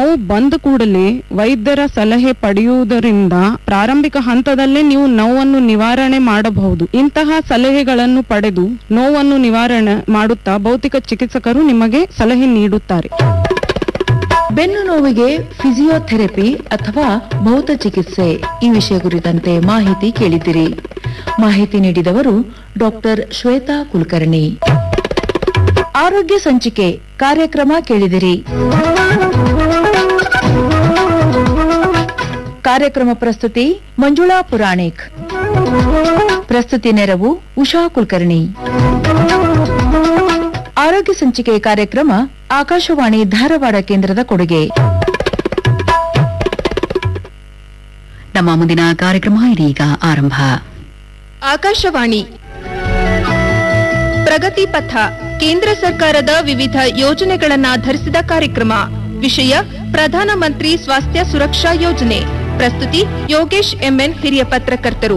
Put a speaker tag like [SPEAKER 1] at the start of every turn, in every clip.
[SPEAKER 1] ನೋವು ಬಂದ ಕೂಡಲೇ ವೈದ್ಯರ ಸಲಹೆ ಪಡೆಯುವುದರಿಂದ ಪ್ರಾರಂಭಿಕ ಹಂತದಲ್ಲೇ ನೀವು ನೋವನ್ನು ನಿವಾರಣೆ ಮಾಡಬಹುದು ಇಂತಹ ಸಲಹೆಗಳನ್ನು ಪಡೆದು ನೋವನ್ನು ನಿವಾರಣೆ ಮಾಡುತ್ತಾ ಭೌತಿಕ ಚಿಕಿತ್ಸಕರು ನಿಮಗೆ ಸಲಹೆ ನೀಡುತ್ತಾರೆ
[SPEAKER 2] ಬೆನ್ನು ನೋವಿಗೆ ಫಿಸಿಯೋಥೆರಪಿ ಅಥವಾ ಭೌತ ಚಿಕಿತ್ಸೆ ಈ ವಿಷಯ ಕುರಿತಂತೆ ಮಾಹಿತಿ ಕೇಳಿದಿರಿ ಮಾಹಿತಿ ನೀಡಿದವರು ಡಾಕ್ಟರ್ ಶ್ವೇತಾ ಕುಲಕರ್ಣಿ ಆರೋಗ್ಯ ಸಂಚಿಕೆ ಕಾರ್ಯಕ್ರಮ ಕೇಳಿದಿರಿ ಕಾರ್ಯಕ್ರಮ ಪ್ರಸ್ತುತಿ ಮಂಜುಳಾ ಪುರಾಣಿಕ್ ಪ್ರಸ್ತುತಿ ನೆರವು ಉಷಾ ಕುಲಕರ್ಣಿ ಆರೋಗ್ಯ ಸಂಚಿಕೆ ಕಾರ್ಯಕ್ರಮ ಆಕಾಶವಾಣಿ ಧಾರವಾಡ ಕೇಂದ್ರದ ಕೊಡುಗೆ
[SPEAKER 3] ನಮ್ಮ ಮುಂದಿನ ಕಾರ್ಯಕ್ರಮ ಇದೀಗ ಆರಂಭ
[SPEAKER 4] ಆಕಾಶವಾಣಿ ಪ್ರಗತಿ ಪಥ ಕೇಂದ್ರ ಸರ್ಕಾರದ ವಿವಿಧ ಯೋಜನೆಗಳನ್ನಾಧರಿಸಿದ ಕಾರ್ಯಕ್ರಮ ವಿಷಯ ಪ್ರಧಾನಮಂತ್ರಿ ಸ್ವಾಸ್ಥ್ಯ ಸುರಕ್ಷಾ ಯೋಜನೆ ಪ್ರಸ್ತುತಿ ಯೋಗೇಶ್ ಎಂಎನ್ ಹಿರಿಯ ಪತ್ರಕರ್ತರು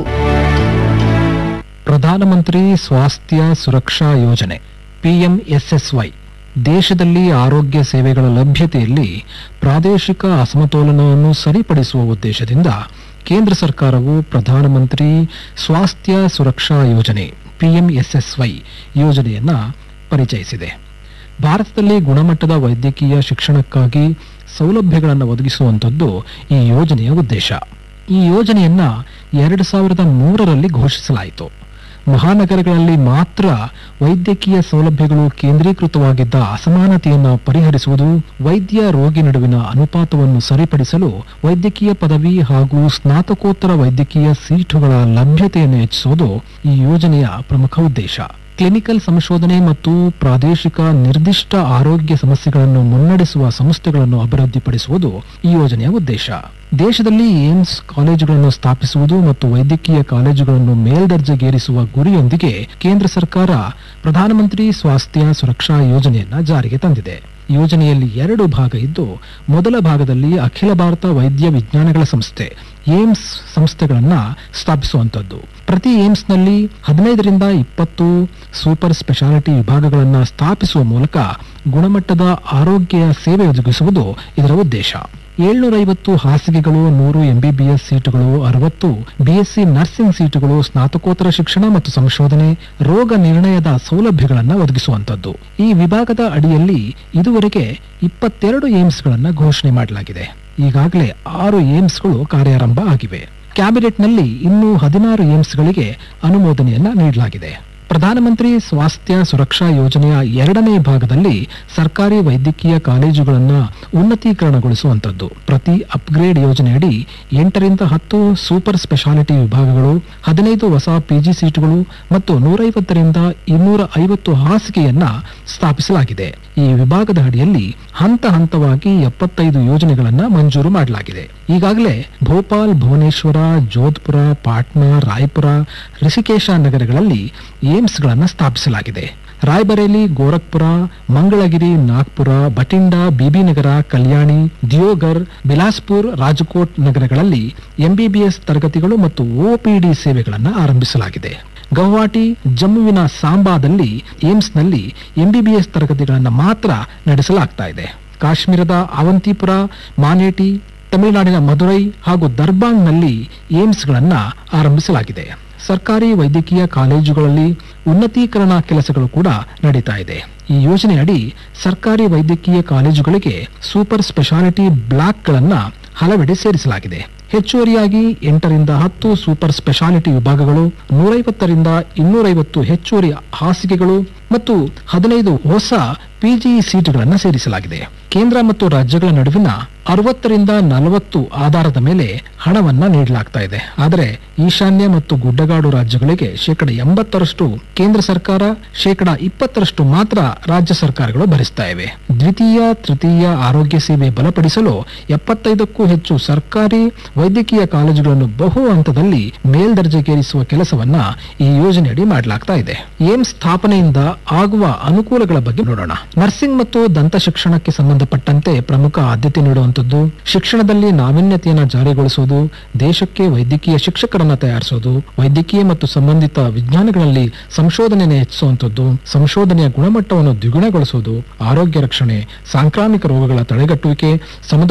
[SPEAKER 5] ಪ್ರಧಾನಮಂತ್ರಿ ಸ್ವಾಸ್ಥ್ಯ ಸುರಕ್ಷಾ ಯೋಜನೆ ಪಿಎಂಎಸ್ಎಸ್ವೈ ದೇಶದಲ್ಲಿ ಆರೋಗ್ಯ ಸೇವೆಗಳ ಲಭ್ಯತೆಯಲ್ಲಿ ಪ್ರಾದೇಶಿಕ ಅಸಮತೋಲನವನ್ನು ಸರಿಪಡಿಸುವ ಉದ್ದೇಶದಿಂದ ಕೇಂದ್ರ ಸರ್ಕಾರವು ಪ್ರಧಾನಮಂತ್ರಿ ಸ್ವಾಸ್ಥ್ಯ ಸುರಕ್ಷಾ ಯೋಜನೆ ಪಿಎಂಎಸ್ಎಸ್ವೈ ಯೋಜನೆಯನ್ನ ಪರಿಚಯಿಸಿದೆ ಭಾರತದಲ್ಲಿ ಗುಣಮಟ್ಟದ ವೈದ್ಯಕೀಯ ಶಿಕ್ಷಣಕ್ಕಾಗಿ ಸೌಲಭ್ಯಗಳನ್ನು ಒದಗಿಸುವಂಥದ್ದು ಈ ಯೋಜನೆಯ ಉದ್ದೇಶ ಈ ಯೋಜನೆಯನ್ನ ಎರಡು ಸಾವಿರದ ಮೂರರಲ್ಲಿ ಘೋಷಿಸಲಾಯಿತು ಮಹಾನಗರಗಳಲ್ಲಿ ಮಾತ್ರ ವೈದ್ಯಕೀಯ ಸೌಲಭ್ಯಗಳು ಕೇಂದ್ರೀಕೃತವಾಗಿದ್ದ ಅಸಮಾನತೆಯನ್ನು ಪರಿಹರಿಸುವುದು ವೈದ್ಯ ರೋಗಿ ನಡುವಿನ ಅನುಪಾತವನ್ನು ಸರಿಪಡಿಸಲು ವೈದ್ಯಕೀಯ ಪದವಿ ಹಾಗೂ ಸ್ನಾತಕೋತ್ತರ ವೈದ್ಯಕೀಯ ಸೀಟುಗಳ ಲಭ್ಯತೆಯನ್ನು ಹೆಚ್ಚಿಸುವುದು ಈ ಯೋಜನೆಯ ಪ್ರಮುಖ ಉದ್ದೇಶ ಕ್ಲಿನಿಕಲ್ ಸಂಶೋಧನೆ ಮತ್ತು ಪ್ರಾದೇಶಿಕ ನಿರ್ದಿಷ್ಟ ಆರೋಗ್ಯ ಸಮಸ್ಯೆಗಳನ್ನು ಮುನ್ನಡೆಸುವ ಸಂಸ್ಥೆಗಳನ್ನು ಅಭಿವೃದ್ಧಿಪಡಿಸುವುದು ಈ ಯೋಜನೆಯ ಉದ್ದೇಶ ದೇಶದಲ್ಲಿ ಏಮ್ಸ್ ಕಾಲೇಜುಗಳನ್ನು ಸ್ಥಾಪಿಸುವುದು ಮತ್ತು ವೈದ್ಯಕೀಯ ಕಾಲೇಜುಗಳನ್ನು ಮೇಲ್ದರ್ಜೆಗೇರಿಸುವ ಗುರಿಯೊಂದಿಗೆ ಕೇಂದ್ರ ಸರ್ಕಾರ ಪ್ರಧಾನಮಂತ್ರಿ ಸ್ವಾಸ್ಥ್ಯ ಸುರಕ್ಷಾ ಯೋಜನೆಯನ್ನ ಜಾರಿಗೆ ತಂದಿದೆ ಯೋಜನೆಯಲ್ಲಿ ಎರಡು ಭಾಗ ಇದ್ದು ಮೊದಲ ಭಾಗದಲ್ಲಿ ಅಖಿಲ ಭಾರತ ವೈದ್ಯ ವಿಜ್ಞಾನಗಳ ಸಂಸ್ಥೆ ಏಮ್ಸ್ ಸಂಸ್ಥೆಗಳನ್ನ ಸ್ಥಾಪಿಸುವಂತದ್ದು ಪ್ರತಿ ಏಮ್ಸ್ನಲ್ಲಿ ಹದಿನೈದರಿಂದ ಇಪ್ಪತ್ತು ಸೂಪರ್ ಸ್ಪೆಷಾಲಿಟಿ ವಿಭಾಗಗಳನ್ನ ಸ್ಥಾಪಿಸುವ ಮೂಲಕ ಗುಣಮಟ್ಟದ ಆರೋಗ್ಯ ಸೇವೆ ಒದಗಿಸುವುದು ಇದರ ಉದ್ದೇಶ ಏಳ್ನೂರೈವತ್ತು ಹಾಸಿಗೆಗಳು ನೂರು ಎಂಬಿಬಿಎಸ್ ಸೀಟುಗಳು ಅರವತ್ತು ಬಿಎಸ್ಸಿ ನರ್ಸಿಂಗ್ ಸೀಟುಗಳು ಸ್ನಾತಕೋತ್ತರ ಶಿಕ್ಷಣ ಮತ್ತು ಸಂಶೋಧನೆ ರೋಗ ನಿರ್ಣಯದ ಸೌಲಭ್ಯಗಳನ್ನು ಒದಗಿಸುವಂತದ್ದು ಈ ವಿಭಾಗದ ಅಡಿಯಲ್ಲಿ ಇದುವರೆಗೆ ಇಪ್ಪತ್ತೆರಡು ಏಮ್ಸ್ಗಳನ್ನು ಘೋಷಣೆ ಮಾಡಲಾಗಿದೆ ಈಗಾಗಲೇ ಆರು ಏಮ್ಸ್ಗಳು ಕಾರ್ಯಾರಂಭ ಆಗಿವೆ ಕ್ಯಾಬಿನೆಟ್ನಲ್ಲಿ ಇನ್ನೂ ಹದಿನಾರು ಏಮ್ಸ್ಗಳಿಗೆ ಅನುಮೋದನೆಯನ್ನ ನೀಡಲಾಗಿದೆ ಪ್ರಧಾನಮಂತ್ರಿ ಸ್ವಾಸ್ಥ್ಯ ಸುರಕ್ಷಾ ಯೋಜನೆಯ ಎರಡನೇ ಭಾಗದಲ್ಲಿ ಸರ್ಕಾರಿ ವೈದ್ಯಕೀಯ ಕಾಲೇಜುಗಳನ್ನು ಉನ್ನತೀಕರಣಗೊಳಿಸುವಂತದ್ದು ಪ್ರತಿ ಅಪ್ಗ್ರೇಡ್ ಯೋಜನೆಯಡಿ ಎಂಟರಿಂದ ಹತ್ತು ಸೂಪರ್ ಸ್ಪೆಷಾಲಿಟಿ ವಿಭಾಗಗಳು ಹದಿನೈದು ಹೊಸ ಪಿಜಿ ಸೀಟುಗಳು ಮತ್ತು ನೂರೈವತ್ತರಿಂದ ಇನ್ನೂರ ಐವತ್ತು ಹಾಸಿಗೆಯನ್ನ ಸ್ಥಾಪಿಸಲಾಗಿದೆ ಈ ವಿಭಾಗದ ಅಡಿಯಲ್ಲಿ ಹಂತ ಹಂತವಾಗಿ ಎಪ್ಪತ್ತೈದು ಯೋಜನೆಗಳನ್ನ ಮಂಜೂರು ಮಾಡಲಾಗಿದೆ ಈಗಾಗಲೇ ಭೋಪಾಲ್ ಭುವನೇಶ್ವರ ಜೋಧ್ಪುರ ಪಾಟ್ನಾ ರಾಯ್ಪುರ ಋಷಿಕೇಶ ನಗರಗಳಲ್ಲಿ ಏಮ್ಸ್ಗಳನ್ನು ಸ್ಥಾಪಿಸಲಾಗಿದೆ ರಾಯ್ಬರೇಲಿ ಗೋರಖ್ಪುರ ಮಂಗಳಗಿರಿ ನಾಗ್ಪುರ ಬಟಿಂಡಾ ಬಿಬಿನಗರ ಕಲ್ಯಾಣಿ ದಿಯೋಗರ್ ಬಿಲಾಸ್ಪುರ್ ರಾಜಕೋಟ್ ನಗರಗಳಲ್ಲಿ ಎಂಬಿಬಿಎಸ್ ತರಗತಿಗಳು ಮತ್ತು ಒಪಿಡಿ ಸೇವೆಗಳನ್ನು ಆರಂಭಿಸಲಾಗಿದೆ ಗೌಹಾಟಿ ಜಮ್ಮುವಿನ ಸಾಂಬಾದಲ್ಲಿ ಏಮ್ಸ್ನಲ್ಲಿ ಎಂಬಿಬಿಎಸ್ ತರಗತಿಗಳನ್ನು ಮಾತ್ರ ನಡೆಸಲಾಗ್ತಾ ಇದೆ ಕಾಶ್ಮೀರದ ಅವಂತಿಪುರ ಮಾನೇಟಿ ತಮಿಳುನಾಡಿನ ಮದುರೈ ಹಾಗೂ ದರ್ಬಾಂಗ್ನಲ್ಲಿ ಏಮ್ಸ್ಗಳನ್ನ ಆರಂಭಿಸಲಾಗಿದೆ ಸರ್ಕಾರಿ ವೈದ್ಯಕೀಯ ಕಾಲೇಜುಗಳಲ್ಲಿ ಉನ್ನತೀಕರಣ ಕೆಲಸಗಳು ಕೂಡ ನಡೀತಾ ಇದೆ ಈ ಯೋಜನೆಯಡಿ ಸರ್ಕಾರಿ ವೈದ್ಯಕೀಯ ಕಾಲೇಜುಗಳಿಗೆ ಸೂಪರ್ ಸ್ಪೆಷಾಲಿಟಿ ಬ್ಲಾಕ್ಗಳನ್ನ ಹಲವೆಡೆ ಸೇರಿಸಲಾಗಿದೆ ಹೆಚ್ಚುವರಿಯಾಗಿ ಎಂಟರಿಂದ ಹತ್ತು ಸೂಪರ್ ಸ್ಪೆಷಾಲಿಟಿ ವಿಭಾಗಗಳು ನೂರೈವತ್ತರಿಂದ ಇನ್ನೂರೈವತ್ತು ಹೆಚ್ಚುವರಿ ಹಾಸಿಗೆಗಳು ಮತ್ತು ಹದಿನೈದು ಹೊಸ ಪಿಜಿ ಸೀಟುಗಳನ್ನು ಸೇರಿಸಲಾಗಿದೆ ಕೇಂದ್ರ ಮತ್ತು ರಾಜ್ಯಗಳ ನಡುವಿನ ಅರವತ್ತರಿಂದ ನಲವತ್ತು ಆಧಾರದ ಮೇಲೆ ಹಣವನ್ನ ನೀಡಲಾಗ್ತಾ ಇದೆ ಆದರೆ ಈಶಾನ್ಯ ಮತ್ತು ಗುಡ್ಡಗಾಡು ರಾಜ್ಯಗಳಿಗೆ ಶೇಕಡ ಎಂಬತ್ತರಷ್ಟು ಕೇಂದ್ರ ಸರ್ಕಾರ ಶೇಕಡ ಇಪ್ಪತ್ತರಷ್ಟು ಮಾತ್ರ ರಾಜ್ಯ ಸರ್ಕಾರಗಳು ಭರಿಸ್ತಾ ಇವೆ ದ್ವಿತೀಯ ತೃತೀಯ ಆರೋಗ್ಯ ಸೇವೆ ಬಲಪಡಿಸಲು ಎಪ್ಪತ್ತೈದಕ್ಕೂ ಹೆಚ್ಚು ಸರ್ಕಾರಿ ವೈದ್ಯಕೀಯ ಕಾಲೇಜುಗಳನ್ನು ಬಹು ಹಂತದಲ್ಲಿ ಮೇಲ್ದರ್ಜೆಗೇರಿಸುವ ಕೆಲಸವನ್ನ ಈ ಯೋಜನೆಯಡಿ ಮಾಡಲಾಗ್ತಾ ಇದೆ ಏಮ್ಸ್ ಸ್ಥಾಪನೆಯಿಂದ ಆಗುವ ಅನುಕೂಲಗಳ ಬಗ್ಗೆ ನೋಡೋಣ ನರ್ಸಿಂಗ್ ಮತ್ತು ದಂತ ಶಿಕ್ಷಣಕ್ಕೆ ಸಂಬಂಧಪಟ್ಟಂತೆ ಪ್ರಮುಖ ಆದ್ಯತೆ ನೀಡುವಂತದ್ದು ಶಿಕ್ಷಣದಲ್ಲಿ ನಾವೀನ್ಯತೆಯನ್ನ ಜಾರಿಗೊಳಿಸುವುದು ದೇಶಕ್ಕೆ ವೈದ್ಯಕೀಯ ಶಿಕ್ಷಕರನ್ನ ತಯಾರಿಸುವುದು ವೈದ್ಯಕೀಯ ಮತ್ತು ಸಂಬಂಧಿತ ವಿಜ್ಞಾನಗಳಲ್ಲಿ ಸಂಶೋಧನೆಯನ್ನು ಹೆಚ್ಚಿಸುವಂತದ್ದು ಸಂಶೋಧನೆಯ ಗುಣಮಟ್ಟವನ್ನು ದ್ವಿಗುಣಗೊಳಿಸುವುದು ಆರೋಗ್ಯ ರಕ್ಷಣೆ ಸಾಂಕ್ರಾಮಿಕ ರೋಗಗಳ ತಡೆಗಟ್ಟುವಿಕೆ ಸಮುದಾಯ